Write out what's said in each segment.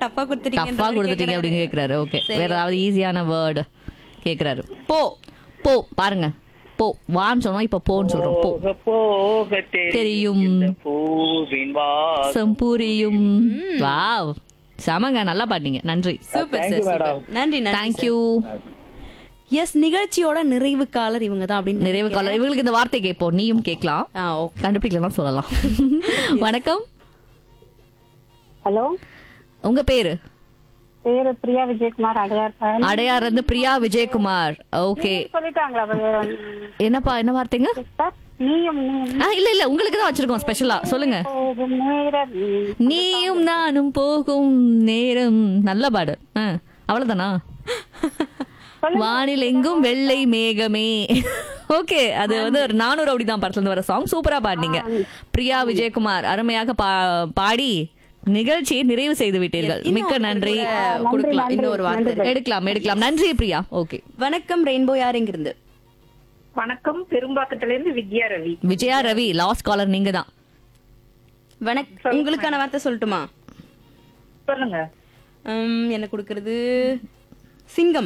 டஃபா கொடுத்துட்டீங்க டஃபா கொடுத்துட்டீங்க அப்படின்னு கேக்குறாரு ஓகே வேற ஏதாவது ஈஸியான வேர்டு கேக்குறாரு போ போ பாருங்க போ வான்னு சொன்னோம் இப்ப போன்னு சொல்றோம் போ போக போக தெரியும். தெரியும் இந்த பூவின் வாசம். சம்பூரியும் வாவ் செமங்க நல்லா பாட்டீங்க நன்றி super Thank you, sir madam. நன்றி நன்றி தேங்க்யூ எஸ் நிகழ்ச்சியோட நிறைவு காலர் இவங்க தான் அப்படின்னு நிறைவு காலம் இவங்களுக்கு இந்த வார்த்தை கேட்போம் நீயும் கேட்கலாம் ஆ ஓகே கண்டுபிடிக்கலாம் சொல்லலாம் வணக்கம் ஹலோ உங்க பேரு பேரு பிரியா விஜயகுமார் அடையார் பழனி. அடையார் இருந்து பிரியா விஜயகுமார் ஓகே சொல்லிட்டாங்களா அவரு? என்னப்பா என்ன வார்த்தைங்க சிஸ்டர், நீயும் நீயும் ஆ இல்ல இல்ல உங்களுக்கு தான் வச்சிருக்கோம் ஸ்பெஷலா சொல்லுங்க போகும் நேரம் நீயும் நானும் போகும் நேரம் நல்ல பாடு ஆ, அவ்வளவுதானா வானில் எங்கும் வெள்ளை மேகமே ஓகே அது வந்து ஒரு நானூறு அப்படி தான் படத்துல இருந்து வர சாங் சூப்பரா பாடினீங்க பிரியா விஜயகுமார் அருமையாக பா- பாடி நிகழ்ச்சியை நிறைவு செய்து விட்டீர்கள் மிக்க நன்றி கொடுக்கலாம் இன்னொரு வார்த்தை எடுக்கலாம் எடுக்கலாம் நன்றி பிரியா ஓகே வணக்கம் ரெயின்போ யாருங்கிறது வணக்கம் பெரும்பாக்கத்துல இருந்து வித்யா ரவி விஜயா ரவி லாஸ்ட் காலர் நீங்க தான் வணக்கம் உங்களுக்கான வார்த்தை சொல்லட்டுமா சொல்லுங்க உம், என்ன கொடுக்கறது சிங்கம்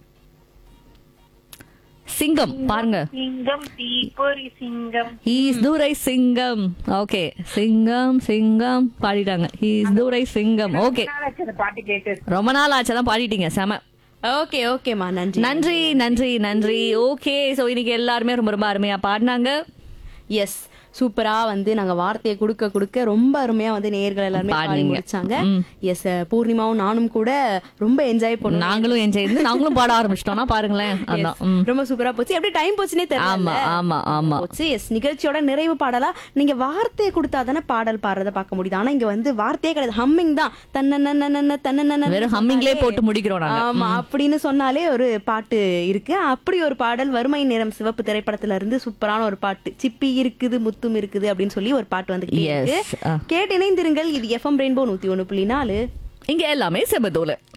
சிங்கம் பாருங்க சிங்கம் தீப்பொறி சிங்கம் ஹீஸ் தூரை சிங்கம் ஓகே சிங்கம் சிங்கம் பாடிட்டாங்க ஹீஸ் தூரை சிங்கம் ஓகே நாளாச்சு அந்த பாட்டு கேட்டு ரொம்ப நாள் ஆச்சு தான் பாடிட்டீங்க செம ஓகே ஓகேமா நன்றி நன்றி நன்றி நன்றி ஓகே சோ இன்னைக்கு எல்லாருமே ரொம்ப ரொம்ப அருமையா பாடினாங்க எஸ் சூப்பரா வந்து நாங்க வார்த்தையை கொடுக்க கொடுக்க ரொம்ப அருமையா வந்து நேயர்கள் எல்லாருமே பாடி பாடுனீங்க. முடிச்சாங்க ம். எஸ் பூர்ணிமாவும் நானும் கூட ரொம்ப என்ஜாய் பண்ணோம் நாங்களும் என்ஜாய் இருந்து நாங்களும் பாட ஆரம்பிச்சிட்டோம்னா பாருங்களேன் அதான் ம். ரொம்ப சூப்பரா போச்சு எப்படி டைம் போச்சுனே தெரியல ஆமா ஆமா ஆமா போச்சு எஸ் நிகழ்ச்சியோட நிறைவு பாடலா நீங்க வார்த்தையை கொடுத்தா தானே பாடல் பாடுறத பார்க்க முடியுது ஆனா இங்க வந்து வார்த்தையே கிடையாது ஹம்மிங் தான் தன்ன தன்ன வெறும் ஹம்மிங்லேயே போட்டு முடிக்கிறோம் நாங்க ஆமா அப்படின்னு சொன்னாலே ஒரு பாட்டு இருக்கு அப்படி ஒரு பாடல் வறுமை நேரம் சிவப்பு திரைப்படத்துல இருந்து சூப்பரான ஒரு பாட்டு சிப்பி இருக்குது முத்தும் இருக்குது அப்படின்னு சொல்லி ஒரு பாட்டு வந்து Yes. ஆ. கேட்டு இணைந்திருங்கள் இது எஃப்எம் ரெயின்போ நூத்தி ஒண்ணு புள்ளி நாலு இங்க எல்லாமே செபதோல